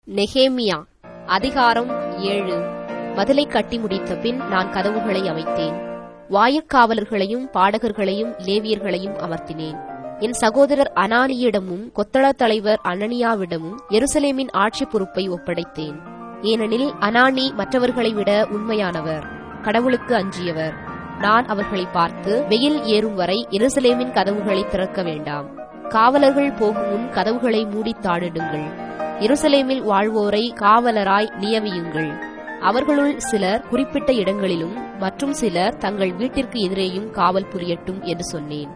நெகேமியா அதிகாரம் ஏழு மதிலை கட்டி முடித்த பின் நான் கதவுகளை அமைத்தேன் வாயிற்காவலர்களையும் பாடகர்களையும் லேவியர்களையும் அமர்த்தினேன் என் சகோதரர் அனானியிடமும் கொத்தள தலைவர் அனனியாவிடமும் எருசலேமின் ஆட்சி பொறுப்பை ஒப்படைத்தேன் ஏனெனில் அனானி மற்றவர்களை விட உண்மையானவர் கடவுளுக்கு அஞ்சியவர் நான் அவர்களை பார்த்து வெயில் ஏறும் வரை எருசலேமின் கதவுகளை திறக்க வேண்டாம் காவலர்கள் போகும் முன் கதவுகளை மூடித் தாழிடுங்கள் எருசலேமில் வாழ்வோரை காவலராய் நியமியுங்கள் அவர்களுள் சிலர் குறிப்பிட்ட இடங்களிலும் மற்றும் சிலர் தங்கள் வீட்டிற்கு எதிரேயும் காவல் புரியட்டும் என்று சொன்னேன்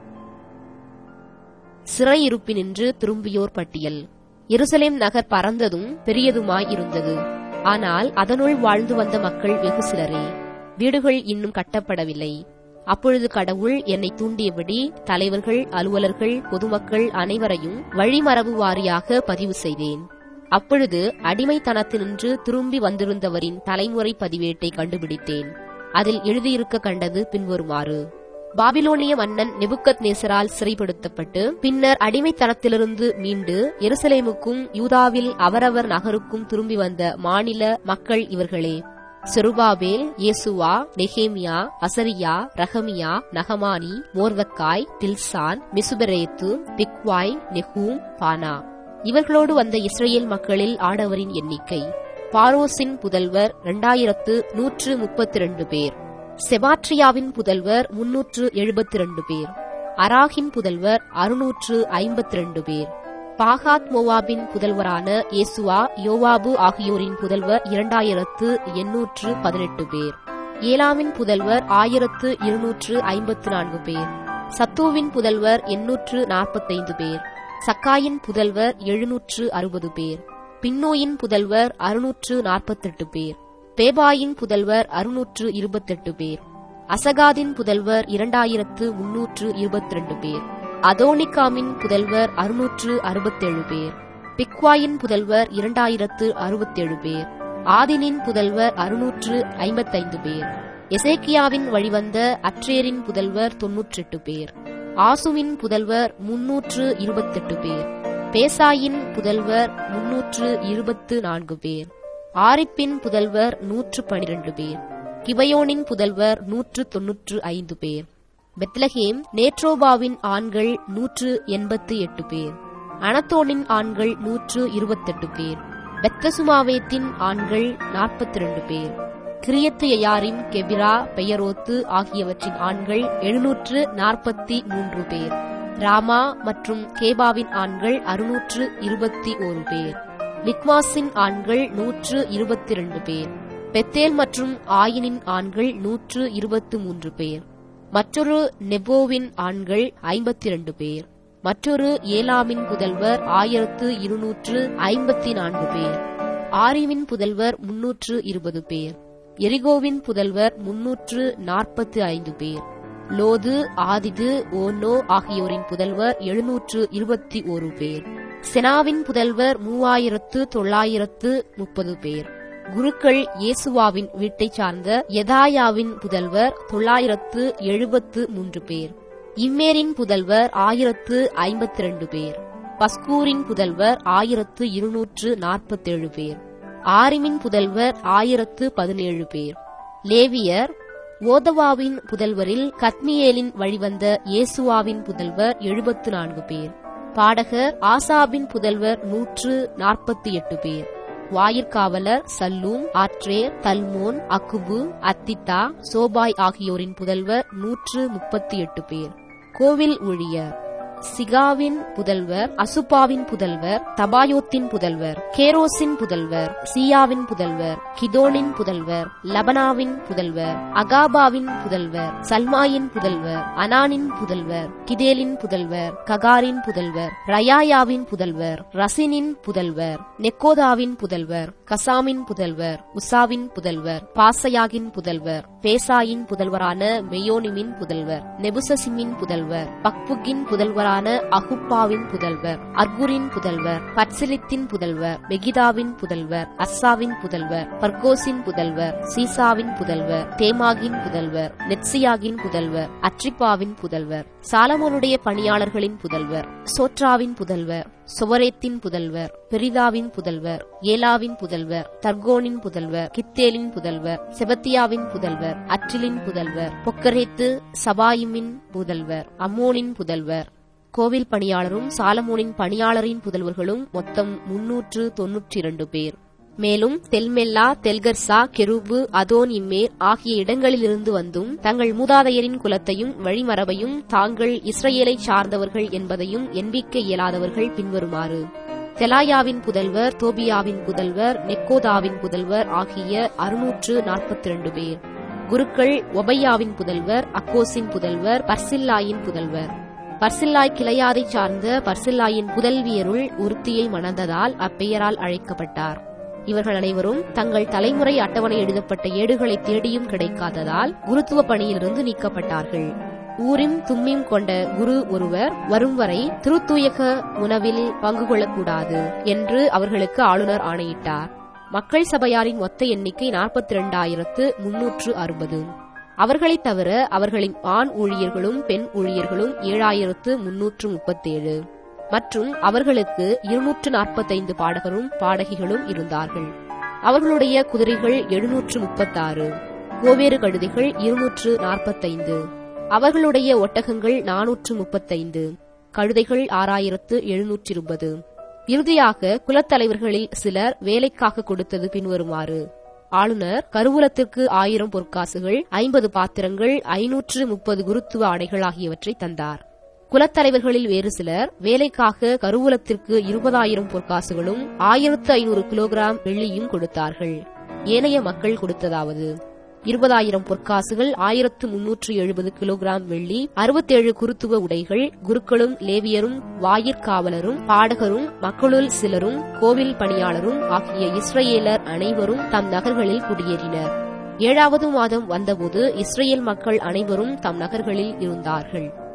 சிறையிருப்பினின்று திரும்பியோர் பட்டியல் எருசலேம் நகர் பறந்ததும் பெரியதுமாய் இருந்தது ஆனால் அதனுள் வாழ்ந்து வந்த மக்கள் வெகு சிலரே வீடுகள் இன்னும் கட்டப்படவில்லை அப்பொழுது கடவுள் என்னை தூண்டியபடி தலைவர்கள் அலுவலர்கள் பொதுமக்கள் அனைவரையும் வழிமரபு வாரியாக பதிவு செய்தேன் அப்பொழுது அடிமைத்தனத்தினின்று திரும்பி வந்திருந்தவரின் தலைமுறை பதிவேட்டை கண்டுபிடித்தேன் அதில் எழுதியிருக்க கண்டது பின்வருமாறு பாபிலோனிய மன்னன் நெபுக்கத் நேசரால் சிறைப்படுத்தப்பட்டு பின்னர் அடிமைத்தனத்திலிருந்து மீண்டு எருசலேமுக்கும் யூதாவில் அவரவர் நகருக்கும் திரும்பி வந்த மாநில மக்கள் இவர்களே செருபாபேல் இயேசுவா நெகேமியா அசரியா ரஹமியா நகமானி மோர்தக்காய் டில்சான் மிசுபரேத்து பிக்வாய் நெஹூம் பானா இவர்களோடு வந்த இஸ்ரேல் மக்களில் ஆடவரின் எண்ணிக்கை பாரோசின் புதல்வர் இரண்டாயிரத்து நூற்று முப்பத்தி ரெண்டு பேர் செபாட்ரியாவின் புதல்வர் முன்னூற்று எழுபத்தி ரெண்டு பேர் அராகின் புதல்வர் அறுநூற்று ஐம்பத்தி ரெண்டு பேர் பாகாத் மோவாபின் புதல்வரான இயேசுவா யோவாபு ஆகியோரின் புதல்வர் இரண்டாயிரத்து எண்ணூற்று பதினெட்டு பேர் ஏலாமின் புதல்வர் ஆயிரத்து இருநூற்று ஐம்பத்து நான்கு பேர் சத்துவின் புதல்வர் எண்ணூற்று நாற்பத்தைந்து பேர் சக்காயின் புதல்வர் எழுநூற்று அறுபது பேர் பின்னோயின் புதல்வர் அறுநூற்று நாற்பத்தெட்டு பேர் பேபாயின் புதல்வர் அறுநூற்று இருபத்தெட்டு பேர் அசகாதின் புதல்வர் இரண்டாயிரத்து முன்னூற்று இருபத்தி ரெண்டு பேர் அதோனிகாமின் புதல்வர் அறுநூற்று அறுபத்தேழு பேர் பிக்வாயின் புதல்வர் இரண்டாயிரத்து அறுபத்தேழு பேர் ஆதினின் புதல்வர் அறுநூற்று ஐம்பத்தைந்து பேர் எசேக்கியாவின் வழிவந்த அட்ரேரின் புதல்வர் தொன்னூற்றெட்டு பேர் ஆசுவின் புதல்வர் முன்னூற்று இருபத்தெட்டு பேர் பேசாயின் புதல்வர் முன்னூற்று இருபத்து நான்கு பேர் ஆரிப்பின் புதல்வர் நூற்று பனிரெண்டு பேர் கிபயோனின் புதல்வர் நூற்று தொன்னூற்று ஐந்து பேர் பெத்லஹேம் நேட்ரோபாவின் ஆண்கள் நூற்று எண்பத்து எட்டு பேர் அனத்தோனின் ஆண்கள் நூற்று இருபத்தெட்டு பேர் பெத்தசுமாவேத்தின் ஆண்கள் நாற்பத்தி ரெண்டு பேர் கிரியத்து யயாரிம் கெபிரா பெயரோத்து ஆகியவற்றின் ஆண்கள் எழுநூற்று நாற்பத்தி மூன்று பேர் ராமா மற்றும் கேபாவின் ஆண்கள் அறுநூற்று இருபத்தி ஒரு பேர் மிக்மாஸின் ஆண்கள் நூற்று இருபத்தி ரெண்டு பேர் பெத்தேல் மற்றும் ஆயினின் ஆண்கள் நூற்று இருபத்து மூன்று பேர் மற்றொரு நெபோவின் ஆண்கள் ஐம்பத்தி இரண்டு பேர் மற்றொரு ஏலாமின் புதல்வர் ஆயிரத்து இருநூற்று ஐம்பத்தி நான்கு பேர் ஆரிவின் புதல்வர் முன்னூற்று இருபது பேர் எரிகோவின் புதல்வர் முன்னூற்று நாற்பத்து ஐந்து பேர் லோது ஆதிது ஓனோ ஆகியோரின் புதல்வர் எழுநூற்று இருபத்தி ஒரு பேர் செனாவின் புதல்வர் மூவாயிரத்து தொள்ளாயிரத்து முப்பது பேர் குருக்கள் இயேசுவாவின் வீட்டைச் சார்ந்த எதாயாவின் புதல்வர் தொள்ளாயிரத்து எழுபத்து மூன்று பேர் இம்மேரின் புதல்வர் ஆயிரத்து ஐம்பத்தி ரெண்டு பேர் பஸ்கூரின் புதல்வர் ஆயிரத்து இருநூற்று நாற்பத்தேழு பேர் ஆரிமின் புதல்வர் ஆயிரத்து பதினேழு பேர் லேவியர் ஓதவாவின் புதல்வரில் கத்மியேலின் வழிவந்த இயேசுவாவின் புதல்வர் எழுபத்து நான்கு பேர் பாடகர் ஆசாபின் புதல்வர் நூற்று நாற்பத்தி எட்டு பேர் வாயிற்காவலர் சல்லூம் ஆட்ரேர் தல்மோன் அக்குபு அத்தித்தா சோபாய் ஆகியோரின் புதல்வர் நூற்று முப்பத்தி எட்டு பேர் கோவில் ஊழியர் சிகாவின் புதல்வர் அசுபாவின் புதல்வர் தபாயோத்தின் புதல்வர் கேரோசின் புதல்வர் சியாவின் புதல்வர் கிதோனின் புதல்வர் லபனாவின் புதல்வர் அகாபாவின் புதல்வர் சல்மாயின் புதல்வர் அனானின் புதல்வர் கிதேலின் புதல்வர் ககாரின் புதல்வர் ரயாயாவின் புதல்வர் ரசினின் புதல்வர் நெக்கோதாவின் புதல்வர் கசாமின் புதல்வர் உசாவின் புதல்வர் பாசையாகின் புதல்வர் பேசாயின் புதல்வரான மெயோனிமின் புதல்வர் நெபுசசிமின் புதல்வர் பக்புக்கின் புதல்வரான குலத்தாரான அகுப்பாவின் புதல்வர் அர்குரின் புதல்வர் பட்சிலித்தின் புதல்வர் மெகிதாவின் புதல்வர் அஸ்ஸாவின் புதல்வர் பர்கோசின் புதல்வர் சீசாவின் புதல்வர் தேமாகின் புதல்வர் நெட்சியாகின் புதல்வர் அட்ரிப்பாவின் புதல்வர் சாலமோனுடைய பணியாளர்களின் புதல்வர் சோட்ராவின் புதல்வர் சொவரேத்தின் புதல்வர் பெரிதாவின் புதல்வர் ஏலாவின் புதல்வர் தர்கோனின் புதல்வர் கித்தேலின் புதல்வர் செபத்தியாவின் புதல்வர் அற்றிலின் புதல்வர் பொக்கரேத்து சபாயிமின் புதல்வர் அம்மோனின் புதல்வர் கோவில் பணியாளரும் சாலமோனின் பணியாளரின் புதல்வர்களும் மொத்தம் முன்னூற்று தொன்னூற்றி இரண்டு பேர் மேலும் தெல்மெல்லா தெல்கர்சா கெருபு அதோன் இம்மேர் ஆகிய இடங்களிலிருந்து வந்தும் தங்கள் மூதாதையரின் குலத்தையும் வழிமரபையும் தாங்கள் இஸ்ரேலை சார்ந்தவர்கள் என்பதையும் எண்பிக்க இயலாதவர்கள் பின்வருமாறு தெலாயாவின் புதல்வர் தோபியாவின் புதல்வர் நெக்கோதாவின் புதல்வர் ஆகிய அறுநூற்று நாற்பத்தி இரண்டு பேர் குருக்கள் ஒபையாவின் புதல்வர் அக்கோசின் புதல்வர் பர்சில்லாயின் புதல்வர் பர்சில்லாய் கிளையாதைச் சார்ந்த பர்சில்லாயின் புதல்வியருள் ஒருத்தியை மணந்ததால் அப்பெயரால் அழைக்கப்பட்டார் இவர்கள் அனைவரும் தங்கள் தலைமுறை அட்டவணை எழுதப்பட்ட ஏடுகளை தேடியும் கிடைக்காததால் குருத்துவ பணியிலிருந்து நீக்கப்பட்டார்கள் ஊரிம் தும்மிம் கொண்ட குரு ஒருவர் வரும் வரை திருத்தூயக உணவில் பங்கு கொள்ளக்கூடாது என்று அவர்களுக்கு ஆளுநர் ஆணையிட்டார் மக்கள் சபையாரின் மொத்த எண்ணிக்கை நாற்பத்தி இரண்டாயிரத்து முன்னூற்று அறுபது அவர்களைத் தவிர அவர்களின் ஆண் ஊழியர்களும் பெண் ஊழியர்களும் ஏழாயிரத்து முன்னூற்று முப்பத்தேழு மற்றும் அவர்களுக்கு இருநூற்று நாற்பத்தைந்து பாடகரும் பாடகிகளும் இருந்தார்கள் அவர்களுடைய குதிரைகள் எழுநூற்று முப்பத்தாறு கோவேறு கழுதைகள் இருநூற்று நாற்பத்தைந்து அவர்களுடைய ஒட்டகங்கள் நானூற்று முப்பத்தைந்து கழுதைகள் ஆறாயிரத்து எழுநூற்று இருபது இறுதியாக குலத்தலைவர்களில் சிலர் வேலைக்காக கொடுத்தது பின்வருமாறு ஆளுநர் கருவூலத்திற்கு ஆயிரம் பொற்காசுகள் ஐம்பது பாத்திரங்கள் ஐநூற்று முப்பது குருத்துவ ஆடைகள் ஆகியவற்றை தந்தார் குலத்தலைவர்களில் வேறு சிலர் வேலைக்காக கருவூலத்திற்கு இருபதாயிரம் பொற்காசுகளும் ஆயிரத்து ஐநூறு கிலோகிராம் வெள்ளியும் கொடுத்தார்கள் ஏனைய மக்கள் கொடுத்ததாவது இருபதாயிரம் பொற்காசுகள் ஆயிரத்து முன்னூற்று எழுபது கிலோகிராம் வெள்ளி அறுபத்தேழு குருத்துவ உடைகள் குருக்களும் லேவியரும் வாயிற்காவலரும் பாடகரும் மக்களுள் சிலரும் கோவில் பணியாளரும் ஆகிய இஸ்ரேலர் அனைவரும் தம் நகர்களில் குடியேறினர் ஏழாவது மாதம் வந்தபோது இஸ்ரேல் மக்கள் அனைவரும் தம் நகர்களில் இருந்தார்கள்